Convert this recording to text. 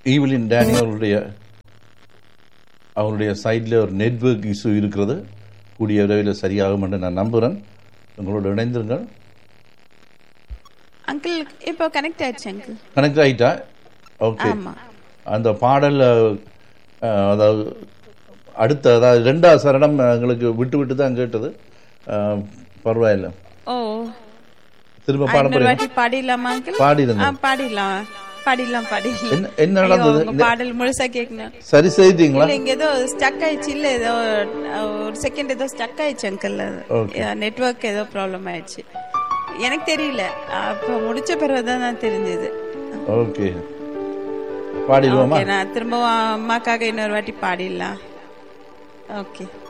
Evelyn Danny அவருடைய அவருடைய சைடில் ஒரு நெட்வொர்க் இஷ்யூ இருக்கிறது கூடிய விரைவில் சரியாகும் என்று நான் நம்புகிறேன் உங்களோட இணைந்திருங்கள் அங்கிள் இப்போ கனெக்ட் ஆயிடுச்சு அங்கிள் கனெக்ட் ஆகிட்டா ஓகே ஆமா அந்த பாடல் அஹ், அதாவது அடுத்த அதாவது ரெண்டாவது சரணம் எங்களுக்கு விட்டு விட்டு தான் கேட்டது அஹ், பரவாயில்ல ஓ திரும்ப பாட இன்னொரு போறீங்க வாட்டி பாடிடலாமா அங்கிள் ஆ பாடிருந்தேன் பாடிடலாம் பாடிடலாம் பாடிடலாம் என்ன என்ன ஐயோ, நடந்தது உங்க பாடல் முழுசா கேட்கணும் சரி செய்தீங்களா இல்ல இங்க ஏதோ ஸ்டக் ஆயிடுச்சு இல்ல ஏதோ அஹ், ஒரு செகண்ட் ஏதோ ஸ்டக் ஆயிடுச்சு அங்கிள் Okay. நெட்வொர்க் ஏதோ ப்ராப்ளம் ஆயிடுச்சு எனக்கு தெரியல அப்ப முடிச்ச பிறகுதான் தான் தெரிஞ்சது ஓகே பாடிடுவோமா ஓகே நான் திரும்பவும் அம்மாக்காக இன்னொரு வாட்டி பாடிடலாம் ஓகே